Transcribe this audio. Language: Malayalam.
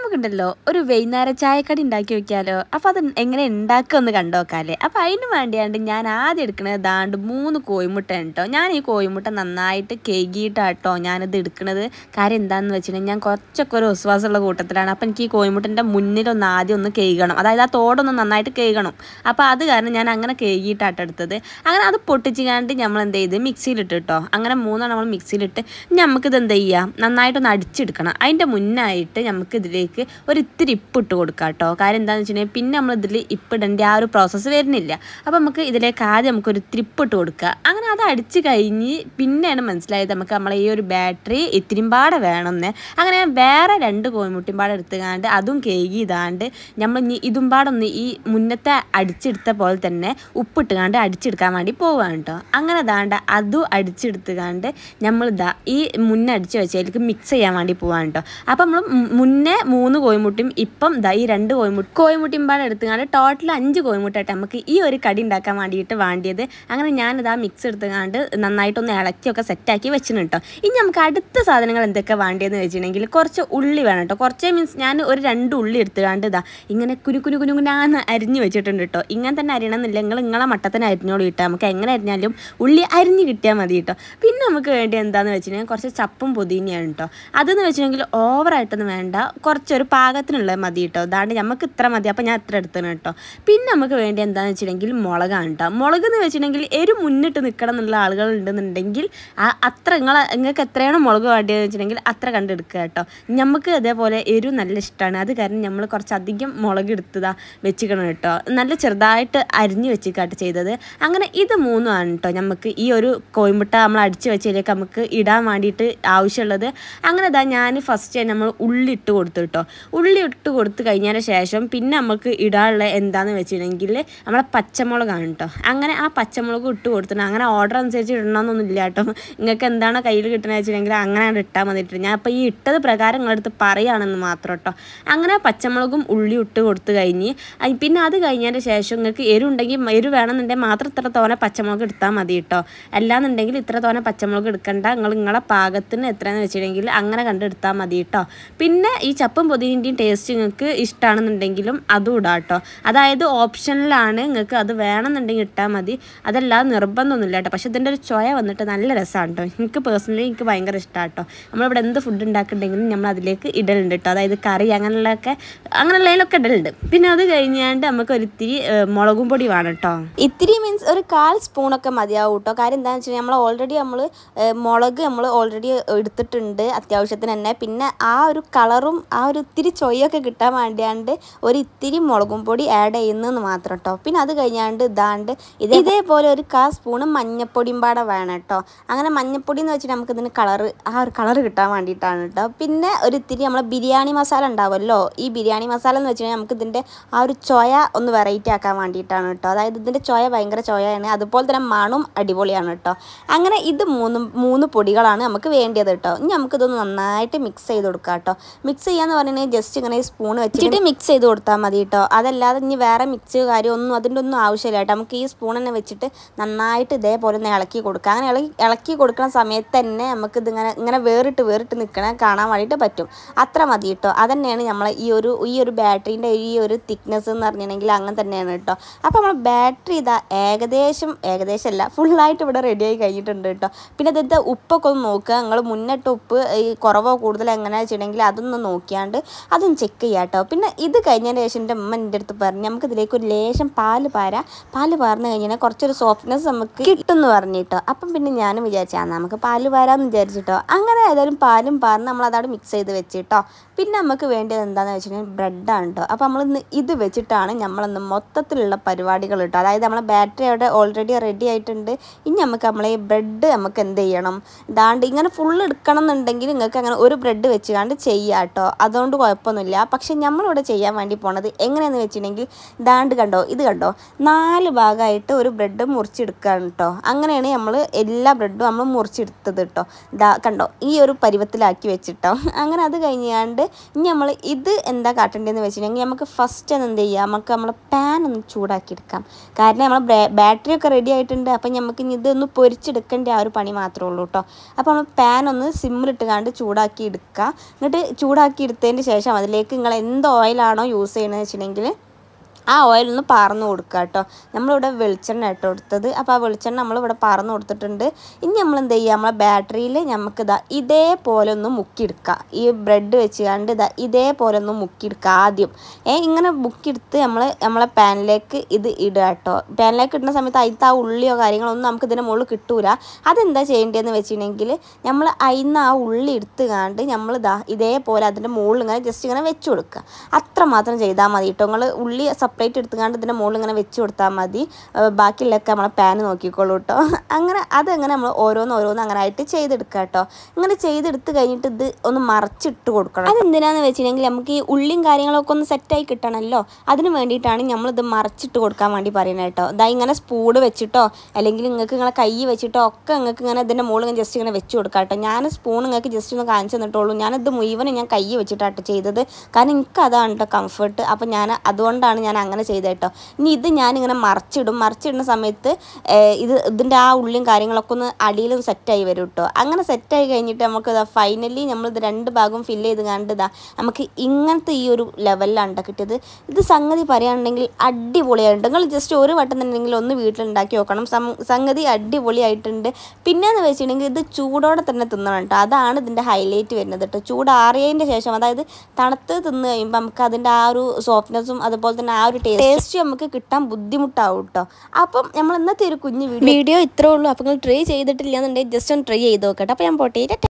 നമുക്കുണ്ടല്ലോ ഒരു വൈകുന്നേരം ചായക്കടി ഉണ്ടാക്കി വെക്കാലോ അപ്പോൾ അത് എങ്ങനെ ഉണ്ടാക്കുമെന്ന് കണ്ടോക്കാല്ലേ അപ്പോൾ അതിന് വേണ്ടിയാണ്ട് ഞാൻ ആദ്യം എടുക്കുന്നത് ദാണ്ട് മൂന്ന് കോഴിമുട്ട കേട്ടോ ഞാൻ ഈ കോഴിമുട്ട നന്നായിട്ട് കേകിയിട്ടാട്ടോ ഞാനിത് എടുക്കുന്നത് കാര്യം എന്താണെന്ന് വെച്ചിട്ടുണ്ടെങ്കിൽ ഞാൻ കുറച്ചൊക്കെ ഒരു വിശ്വാസമുള്ള കൂട്ടത്തിലാണ് അപ്പോൾ എനിക്ക് ഈ കോഴിമുട്ടൻ്റെ മുന്നിലൊന്ന് ആദ്യം ഒന്ന് കേൾക്കണം അതായത് ആ തോടൊന്ന് നന്നായിട്ട് കേൾക്കണം അപ്പോൾ അത് കാരണം ഞാൻ അങ്ങനെ കേകിയിട്ടാട്ടോ എടുത്തത് അങ്ങനെ അത് പൊട്ടിച്ചുകാണ്ട് നമ്മൾ എന്ത് ചെയ്ത് മിക്സിയിലിട്ട് കേട്ടോ അങ്ങനെ മൂന്നെണ്ണം നമ്മൾ മിക്സിയിലിട്ട് നമുക്കിത് എന്ത് ചെയ്യാം നന്നായിട്ടൊന്ന് അടിച്ചെടുക്കണം അതിൻ്റെ മുന്നായിട്ട് നമുക്ക് ഇതിലേക്ക് ഒരു ഇത്തിരി ഇപ്പ് ഇട്ട് കൊടുക്കാം കേട്ടോ കാര്യം എന്താണെന്ന് വെച്ചിട്ടുണ്ടെങ്കിൽ പിന്നെ നമ്മൾ ഇതിൽ ഇപ്പിടേണ്ട ആ ഒരു പ്രോസസ്സ് വരുന്നില്ല അപ്പോൾ നമുക്ക് ഇതിലേക്ക് ആദ്യം നമുക്ക് ഒരു ഇത്തിരി ഇപ്പ് ഇട്ട് കൊടുക്കുക അങ്ങനെ അത് അടിച്ച് കഴിഞ്ഞ് പിന്നെയാണ് മനസ്സിലായത് നമുക്ക് നമ്മളെ ഈ ഒരു ബാറ്ററി ഇത്തിരിയും പാടെ വേണമെന്ന് അങ്ങനെ ഞാൻ വേറെ രണ്ട് കോഴിമുട്ടിയും പാടെ എടുത്തുകാണ്ട് അതും കേകി ഇതാണ്ട് നമ്മൾ ഇനി ഇതും പാടൊന്ന് ഈ മുന്നത്തെ അടിച്ചെടുത്ത പോലെ തന്നെ ഉപ്പിട്ടുകാണ്ട് അടിച്ചെടുക്കാൻ വേണ്ടി പോവാണ് കേട്ടോ അങ്ങനെ ദാണ്ട അതും അടിച്ചെടുത്തുകാണ്ട് നമ്മൾ ഇതാ ഈ മുന്നേ അടിച്ച് വെച്ചതിലേക്ക് മിക്സ് ചെയ്യാൻ വേണ്ടി പോവാണ് കേട്ടോ അപ്പം നമ്മൾ മുന്നേ മൂന്ന് കോഴിമുട്ടിയും ഇപ്പം ദാ ഈ രണ്ട് കോഴിമുട്ട കോഴിമുട്ടിയും പാടെ എടുത്തുകാണ്ട് ടോട്ടൽ അഞ്ച് കോഴിമുട്ടായിട്ട് നമുക്ക് ഈ ഒരു കടി ഉണ്ടാക്കാൻ വേണ്ടിയിട്ട് വേണ്ടിയത് അങ്ങനെ ഞാനിതാ മിക്സ് എടുത്തുകാണ്ട് നന്നായിട്ടൊന്ന് ഇളക്കിയൊക്കെ സെറ്റാക്കി വെച്ചിട്ടുണ്ട് കേട്ടോ ഇനി നമുക്ക് അടുത്ത സാധനങ്ങൾ എന്തൊക്കെ വേണ്ടിയെന്ന് വെച്ചിട്ടുണ്ടെങ്കിൽ കുറച്ച് ഉള്ളി വേണം കേട്ടോ കുറച്ച് മീൻസ് ഞാൻ ഒരു രണ്ട് ഉള്ളി എടുത്തുകാണ്ട് ഇതാ ഇങ്ങനെ കുരു കുരു കുരു കുനാന്ന് അരിഞ്ഞ് വെച്ചിട്ടുണ്ട് കേട്ടോ ഇങ്ങനെ തന്നെ അരിയണമെന്നില്ല നിങ്ങൾ നിങ്ങളെ മട്ടത്തിന് അരിഞ്ഞോളൂ കേട്ടോ നമുക്ക് എങ്ങനെ അരിഞ്ഞാലും ഉള്ളി അരിഞ്ഞ് കിട്ടിയാൽ മതി കേട്ടോ പിന്നെ നമുക്ക് വേണ്ടി എന്താണെന്ന് വെച്ചിട്ടുണ്ടെങ്കിൽ കുറച്ച് ചപ്പും പുതിനയാണ് കേട്ടോ അതെന്ന് വെച്ചിട്ടുണ്ടെങ്കിൽ ഓവറായിട്ടൊന്നും വേണ്ട കുറച്ചൊരു പാകത്തിനുള്ള മതി കേട്ടോ അതാണ്ട് നമുക്ക് ഇത്ര മതി അപ്പോൾ ഞാൻ ഇത്ര എടുത്തണം കേട്ടോ പിന്നെ നമുക്ക് വേണ്ടി എന്താണെന്ന് വെച്ചിട്ടുണ്ടെങ്കിൽ മുളകാണ് കേട്ടോ മുളക് എന്ന് വെച്ചിട്ടുണ്ടെങ്കിൽ എരു മുന്നിട്ട് നിൽക്കണം എന്നുള്ള ആളുകൾ ഉണ്ടെന്നുണ്ടെങ്കിൽ ആ അത്ര നിങ്ങൾ നിങ്ങൾക്ക് എത്രയാണോ മുളക് വേണ്ടിയെന്ന് വെച്ചിട്ടുണ്ടെങ്കിൽ അത്ര കണ്ടെടുക്കുക കേട്ടോ നമുക്ക് അതേപോലെ എരു നല്ല ഇഷ്ടമാണ് അത് കാരണം നമ്മൾ കുറച്ച് അധികം മുളക് എടുത്തതാ വെച്ചിക്കണം കേട്ടോ നല്ല ചെറുതായിട്ട് അരിഞ്ഞ് വെച്ചിക്കാട്ട് ചെയ്തത് അങ്ങനെ ഇത് മൂന്നുമാണ് കേട്ടോ നമുക്ക് ഈ ഒരു കോയിമുട്ട നമ്മൾ അടിച്ച് വെച്ചതിലേക്ക് നമുക്ക് ഇടാൻ വേണ്ടിയിട്ട് ആവശ്യമുള്ളത് അങ്ങനെ ഇതാ ഞാൻ ഫസ്റ്റ് നമ്മൾ ഉള്ളി ഇട്ട് കൊടുത്തു കേട്ടോ ഉള്ളി ഇട്ട് കൊടുത്തു കഴിഞ്ഞതിന് ശേഷം പിന്നെ നമുക്ക് ഇടാനുള്ള എന്താണെന്ന് വെച്ചിട്ടുണ്ടെങ്കിൽ നമ്മളെ പച്ചമുളകാണ് കേട്ടോ അങ്ങനെ ആ പച്ചമുളക് ഇട്ട് കൊടുത്തിട്ട് അങ്ങനെ ഓർഡർ അനുസരിച്ച് ഇടണമെന്നൊന്നും ഇല്ല കേട്ടോ നിങ്ങൾക്ക് എന്താണോ കയ്യിൽ കിട്ടുന്നത് വെച്ചിട്ടുണ്ടെങ്കിൽ അങ്ങനെ അങ്ങട് ഇട്ടാൽ മതി കേട്ടോ ഞാൻ അപ്പോൾ ഈ ഇട്ടത് പ്രകാരം നിങ്ങളടുത്ത് പറയുകയാണെന്ന് മാത്രം കേട്ടോ അങ്ങനെ പച്ചമുളകും ഉള്ളി ഇട്ട് കൊടുത്തു കഴിഞ്ഞ് അയ് പിന്നെ അത് കഴിഞ്ഞതിന് ശേഷം നിങ്ങൾക്ക് എരുണ്ടെങ്കിൽ എരു വേണമെന്നുണ്ടെങ്കിൽ മാത്രം ഇത്ര തോനെ പച്ചമുളക് എടുത്താൽ മതി കേട്ടോ അല്ലാന്നുണ്ടെങ്കിൽ ഇത്ര തോനെ പച്ചമുളക് എടുക്കണ്ട നിങ്ങൾ നിങ്ങളെ പാകത്തിന് എത്രയാണെന്ന് വെച്ചിട്ടുണ്ടെങ്കിൽ അങ്ങനെ കണ്ടെടുത്താൽ മതി കേട്ടോ പിന്നെ ഈ ചപ്പും പൊതിൻ്റെയും ടേസ്റ്റ് നിങ്ങൾക്ക് ഇഷ്ടമാണെന്നുണ്ടെങ്കിലും അതും ഇടാം കേട്ടോ അതായത് ഓപ്ഷനിലാണ് നിങ്ങൾക്ക് അത് വേണമെന്നുണ്ടെങ്കിൽ ഇട്ടാൽ മതി അതല്ലാതെ നിർബന്ധമൊന്നുമില്ല കേട്ടോ പക്ഷെ ഇതിൻ്റെ ഒരു ചൊയ വന്നിട്ട് നല്ല രസമാണ് കേട്ടോ എനിക്ക് പേഴ്സണലി എനിക്ക് ഭയങ്കര ഇഷ്ടമാണ് കേട്ടോ നമ്മളിവിടെ എന്ത് ഫുഡ് ഉണ്ടാക്കുന്നുണ്ടെങ്കിലും നമ്മൾ അതിലേക്ക് ഇടലുണ്ട് കേട്ടോ അതായത് കറി അങ്ങനെയുള്ളതൊക്കെ അങ്ങനെയുള്ളതിലൊക്കെ ഇടലുണ്ട് പിന്നെ അത് കഴിഞ്ഞാണ്ട് നമുക്ക് ഒരിത്തിരി ഏഹ്, മുളകും പൊടി വേണം കേട്ടോ ഇത്തിരി മീൻസ് ഒരു കാൽ സ്പൂണൊക്കെ മതിയാവും കേട്ടോ കാര്യം എന്താണെന്ന് വെച്ച് കഴിഞ്ഞാൽ നമ്മൾ ഓൾറെഡി നമ്മൾ മുളക് നമ്മൾ ഓൾറെഡി എടുത്തിട്ടുണ്ട് അത്യാവശ്യത്തിന് തന്നെ പിന്നെ ആ ഒരു കളറും ആ ഒരു ഇത്തിരി ചൊയ്യൊക്കെ കിട്ടാൻ വേണ്ടിയാണ്ട് ഒരു ഇത്തിരി മുളകും പൊടി ആഡ് ചെയ്യുന്നതെന്ന് മാത്രം കേട്ടോ പിന്നെ അത് കഴിഞ്ഞാണ്ട് ഇതാണ്ട് ഇത് ഇതേപോലെ ഒരു കാ സ്പൂണ് മഞ്ഞപ്പൊടിയും പാടെ വേണം കേട്ടോ അങ്ങനെ മഞ്ഞപ്പൊടി എന്ന് വെച്ചിട്ട് നമുക്ക് ഇതിന് കളറ് ആ ഒരു കളറ് കിട്ടാൻ വേണ്ടിയിട്ടാണ് കേട്ടോ പിന്നെ ഒരു ഇത്തിരി നമ്മളെ ബിരിയാണി മസാല ഉണ്ടാവുമല്ലോ ഈ ബിരിയാണി മസാല എന്ന് വെച്ച് കഴിഞ്ഞാൽ നമുക്ക് ഇതിൻ്റെ ആ ഒരു ചൊയ ഒന്ന് വെറൈറ്റി ആക്കാൻ വേണ്ടിയിട്ടാണ് കേട്ടോ അതായത് ഇതിൻ്റെ ചൊയ ഭയങ്കര ചൊയയാണ് അതുപോലെ തന്നെ മണും അടിപൊളിയാണ് കേട്ടോ അങ്ങനെ ഇത് മൂന്ന് മൂന്ന് പൊടികളാണ് നമുക്ക് വേണ്ടിയത് കേട്ടോ ഇനി നമുക്കിതൊന്ന് നന്നായിട്ട് മിക്സ് ചെയ്ത് കൊടുക്കാം കേട്ടോ മിക്സ് ചെയ്യാന്ന് പറഞ്ഞിട്ടുണ്ടെങ്കിൽ ജസ്റ്റ് ഇങ്ങനെ സ്പൂൺ വെച്ചിട്ട് മിക്സ് ചെയ്ത് കൊടുത്താൽ മതി കേട്ടോ അതല്ലാതെ ഇനി വേറെ മിക്സ് കാര്യം ഒന്നും അതിൻ്റെ ഒന്നും ആവശ്യമില്ല കേട്ടോ നമുക്ക് ഈ സ്പൂൺ തന്നെ വെച്ചിട്ട് നന്നായിട്ട് ഇതേപോലെ ഒന്ന് ഇളക്കി കൊടുക്കാം അങ്ങനെ ഇളക്കി ഇളക്കി കൊടുക്കുന്ന സമയത്ത് തന്നെ നമുക്ക് ഇതിങ്ങനെ ഇങ്ങനെ വേറിട്ട് വേറിട്ട് നിൽക്കണ കാണാൻ വേണ്ടിയിട്ട് പറ്റും അത്ര മതി കേട്ടോ അതന്നെയാണ് നമ്മളെ ഈ ഒരു ഈ ഒരു ബാറ്ററീൻ്റെ ഈ ഒരു തിക്നെസ് എന്ന് പറഞ്ഞിട്ടുണ്ടെങ്കിൽ അങ്ങനെ തന്നെയാണ് കേട്ടോ അപ്പോൾ നമ്മൾ ബാറ്ററി ഇതാ ഏകദേശം ഏകദേശം അല്ല ഫുള്ളായിട്ട് ഇവിടെ റെഡി ആയി കഴിഞ്ഞിട്ടുണ്ട് കേട്ടോ പിന്നെ ഇതിൻ്റെ ഉപ്പൊക്കെ ഒന്ന് നോക്കുക നിങ്ങൾ മുന്നിട്ട് ഉപ്പ് ഈ കുറവോ കൂടുതലോ എങ്ങനെയാണെന്ന് വെച്ചിട്ടുണ്ടെങ്കിൽ അതൊന്ന് നോക്കിയാണ്ട് അതൊന്ന് ചെക്ക് ചെയ്യാം കേട്ടോ പിന്നെ ഇത് കഴിഞ്ഞതിന് ശേഷം എൻ്റെ അമ്മ എൻ്റെ അടുത്ത് പറഞ്ഞു നമുക്ക് ഇതിലേക്ക് ഒരു ലേശം പാല് പാരാ പാല് പാർന്ന് കഴിഞ്ഞാൽ കുറച്ചൊരു സോഫ്റ്റ്നെസ് നമുക്ക് കിട്ടും എന്ന് പറഞ്ഞിട്ടോ അപ്പം പിന്നെ ഞാനും വിചാരിച്ചാൽ നമുക്ക് പാല് പാരാന്ന് വിചാരിച്ചിട്ടോ അങ്ങനെ ഏതായാലും പാലും പാർന്ന് നമ്മൾ അതവിടെ മിക്സ് ചെയ്ത് വെച്ചിട്ടോ പിന്നെ നമുക്ക് വേണ്ടത് എന്താണെന്ന് വെച്ചിട്ടുണ്ടെങ്കിൽ ബ്രെഡാണ് കേട്ടോ അപ്പോൾ നമ്മളിന്ന് ഇത് വെച്ചിട്ടാണ് നമ്മളിന്ന് മൊത്തത്തിലുള്ള പരിപാടികൾ കേട്ടോ അതായത് നമ്മളെ ബാറ്ററി അവിടെ ഓൾറെഡി റെഡി ആയിട്ടുണ്ട് ഇനി നമുക്ക് നമ്മളെ ഈ ബ്രെഡ് നമുക്ക് എന്ത് ചെയ്യണം ഇതാണ്ട് ഇങ്ങനെ ഫുൾ എടുക്കണം എന്നുണ്ടെങ്കിൽ നിങ്ങൾക്ക് അങ്ങനെ ഒരു ബ്രെഡ് വെച്ചുകൊണ്ട് ചെയ്യാം കേട്ടോ അതുകൊണ്ട് കുഴപ്പമൊന്നുമില്ല പക്ഷെ നമ്മളിവിടെ ചെയ്യാൻ വേണ്ടി പോണത് എങ്ങനെയാണെന്ന് വെച്ചിട്ടുണ്ടെങ്കിൽ ഇതാണ്ട് കണ്ടോ ഇത് കണ്ടോ നാല് ഭാഗമായിട്ട് ഒരു ബ്രെഡ് മുറിച്ചെടുക്കുകയാണ് കേട്ടോ അങ്ങനെയാണ് നമ്മൾ എല്ലാ ബ്രെഡും നമ്മൾ മുറിച്ചെടുത്തത് കേട്ടോ ഇതാ കണ്ടോ ഈ ഒരു പരുവത്തിലാക്കി വെച്ചിട്ടോ അങ്ങനെ അത് കഴിഞ്ഞാണ്ട് ഇനി നമ്മൾ ഇത് എന്താ കാട്ടേണ്ടതെന്ന് വെച്ചിട്ടുണ്ടെങ്കിൽ നമുക്ക് ഫസ്റ്റ് എന്ത് ചെയ്യാം നമുക്ക് നമ്മളെ പാൻ ഒന്ന് ചൂടാക്കി എടുക്കാം കാരണം നമ്മൾ ബാറ്ററി ഒക്കെ റെഡി ആയിട്ടുണ്ട് അപ്പം നമുക്ക് ഇനി ഇതൊന്ന് പൊരിച്ചെടുക്കേണ്ട ആ ഒരു പണി മാത്രമേ ഉള്ളൂ കേട്ടോ അപ്പോൾ നമ്മൾ പാൻ ഒന്ന് സിമ്മിലിട്ട് കണ്ട് ചൂടാക്കി എടുക്കുക എന്നിട്ട് ചൂടാക്കി എടുത്തതിന് ചൂടാറിയതിന് ശേഷം അതിലേക്ക് നിങ്ങൾ എന്ത് ഓയിലാണോ യൂസ് ചെയ്യണമെന്ന് വെച്ചിട്ടുണ്ടെങ്കിൽ ആ ഓയിൽ ഒന്ന് പാർന്ന് കൊടുക്കുക കേട്ടോ നമ്മളിവിടെ വെളിച്ചെണ്ണ ഇട്ട് കൊടുത്തത് അപ്പോൾ ആ വെളിച്ചെണ്ണ നമ്മളിവിടെ പാർന്ന് കൊടുത്തിട്ടുണ്ട് ഇനി നമ്മൾ എന്ത് ചെയ്യുക നമ്മളെ ബാറ്ററിയിൽ നമുക്ക് ഇതാ ഇതേപോലെ ഒന്ന് മുക്കിയെടുക്കുക ഈ ബ്രെഡ് വെച്ച് കണ്ട് ഇതാ ഇതേപോലെ ഒന്ന് മുക്കിയെടുക്കുക ആദ്യം ഏ ഇങ്ങനെ മുക്കിയെടുത്ത് നമ്മൾ നമ്മളെ പാനിലേക്ക് ഇത് ഇടുക കേട്ടോ പാനിലേക്ക് ഇടുന്ന സമയത്ത് അതിലത്തെ ആ ഉള്ളിയോ കാര്യങ്ങളോ ഒന്നും നമുക്ക് ഇതിൻ്റെ മുകളിൽ കിട്ടൂല അതെന്താ ചെയ്യേണ്ടതെന്ന് വെച്ചിട്ടുണ്ടെങ്കിൽ നമ്മൾ അതിന്ന് ആ ഉള്ളി എടുത്ത് കാണ്ട് നമ്മൾ ഇതാ ഇതേപോലെ അതിൻ്റെ മുകളിൽ ഇങ്ങനെ ജസ്റ്റ് ഇങ്ങനെ വെച്ച് കൊടുക്കുക അത്ര മാത്രം ചെയ്താൽ മതി കേട്ടോ നിങ്ങൾ ഉള്ളി സെപ്പറേറ്റ് എടുത്തുകൊണ്ട് ഇതിൻ്റെ മുകളിൽ ഇങ്ങനെ വെച്ച് കൊടുത്താൽ മതി ഏഹ് ബാക്കിയുള്ളതൊക്കെ നമ്മളെ പാന് നോക്കിക്കോളൂ കേട്ടോ അങ്ങനെ അതങ്ങനെ നമ്മൾ ഓരോന്ന് ഓരോന്ന് അങ്ങനെ ആയിട്ട് ചെയ്തെടുക്കുക കേട്ടോ ഇങ്ങനെ ചെയ്തെടുത്ത് കഴിഞ്ഞിട്ട് ഇത് ഒന്ന് മറച്ചിട്ട് കൊടുക്കണം അതെന്തിനാന്ന് വെച്ചിട്ടുണ്ടെങ്കിൽ നമുക്ക് ഈ ഉള്ളിയും കാര്യങ്ങളൊക്കെ ഒന്ന് സെറ്റായി കിട്ടണമല്ലോ അതിന് വേണ്ടിയിട്ടാണ് നമ്മളിത് മറച്ചിട്ട് കൊടുക്കാൻ വേണ്ടി പറയുന്നത് കേട്ടോ ഇതാ ഇങ്ങനെ സ്പൂഡ് വെച്ചിട്ടോ അല്ലെങ്കിൽ നിങ്ങൾക്ക് ഇങ്ങനെ കൈ വെച്ചിട്ടോ ഒക്കെ നിങ്ങൾക്ക് ഇങ്ങനെ ഇതിൻ്റെ മുകളിൽ ഇങ്ങനെ ജസ്റ്റ് ഇങ്ങനെ വെച്ച് കൊടുക്കാം കേട്ടോ ഞാൻ സ്പൂൺ നിങ്ങൾക്ക് ജസ്റ്റ് ഒന്ന് കാണിച്ചു തന്നിട്ടുള്ളൂ ഞാനിത് മുഴുവനും ഞാൻ കൈ വെച്ചിട്ടാട്ടോ ചെയ്തത് കാരണം എനിക്ക് അതാണ് കേട്ടോ കംഫർട്ട് അപ്പോൾ ഞാൻ അതുകൊണ്ടാണ് ഞാൻ അങ്ങനെ ചെയ്തത് കേട്ടോ ഇനി ഇത് ഞാനിങ്ങനെ മറച്ചിടും മറച്ചിടുന്ന സമയത്ത് ഏഹ്, ഇത് ഇതിൻ്റെ ആ ഉള്ളിയും കാര്യങ്ങളൊക്കെ ഒന്ന് അടിയിലും സെറ്റായി വരും കേട്ടോ അങ്ങനെ സെറ്റായി കഴിഞ്ഞിട്ട് നമുക്ക് ഇതാ ഫൈനലി നമ്മളിത് രണ്ട് ഭാഗവും ഫില്ല് ചെയ്ത് കണ്ട് ഇതാ നമുക്ക് ഇങ്ങനത്തെ ഈ ഒരു ലെവലിലാണ് ട്ടോ കിട്ടിയത് ഇത് സംഗതി പറയുകയാണെങ്കിൽ അടിപൊളിയായിട്ടുണ്ട് നിങ്ങൾ ജസ്റ്റ് ഒരു വട്ടം തന്നെയെങ്കിൽ ഒന്ന് വീട്ടിലുണ്ടാക്കി നോക്കണം സം- സംഗതി അടിപൊളിയായിട്ടുണ്ട് പിന്നെയെന്ന് വെച്ചിട്ടുണ്ടെങ്കിൽ ഇത് ചൂടോടെ തന്നെ തിന്നണം കേട്ടോ അതാണ് ഇതിൻ്റെ ഹൈലൈറ്റ് വരുന്നത് കേട്ടോ ചൂടാറിയതിൻ്റെ ശേഷം അതായത് തണുത്ത് തിന്ന് കഴിയുമ്പോൾ നമുക്ക് അതിൻ്റെ ആ ഒരു സോഫ്റ്റ്നെസ്സും അതുപോലെ തന്നെ ആ ഒരു ടേസ്റ്റ് നമുക്ക് കിട്ടാൻ ബുദ്ധിമുട്ടാവും കേട്ടോ അപ്പം നമ്മൾ ഇന്നത്തെ ഒരു കുഞ്ഞു വീഡിയോ വീഡിയോ ഇത്രേ ഉള്ളൂ അപ്പോൾ നിങ്ങൾ ട്രൈ ചെയ്തിട്ടില്ല എന്നുണ്ടെങ്കിൽ ജസ്റ്റ് ഒന്ന് ട്രൈ ചെയ്ത് നോക്കട്ടെ അപ്പോൾ ഞാൻ പോട്ടെ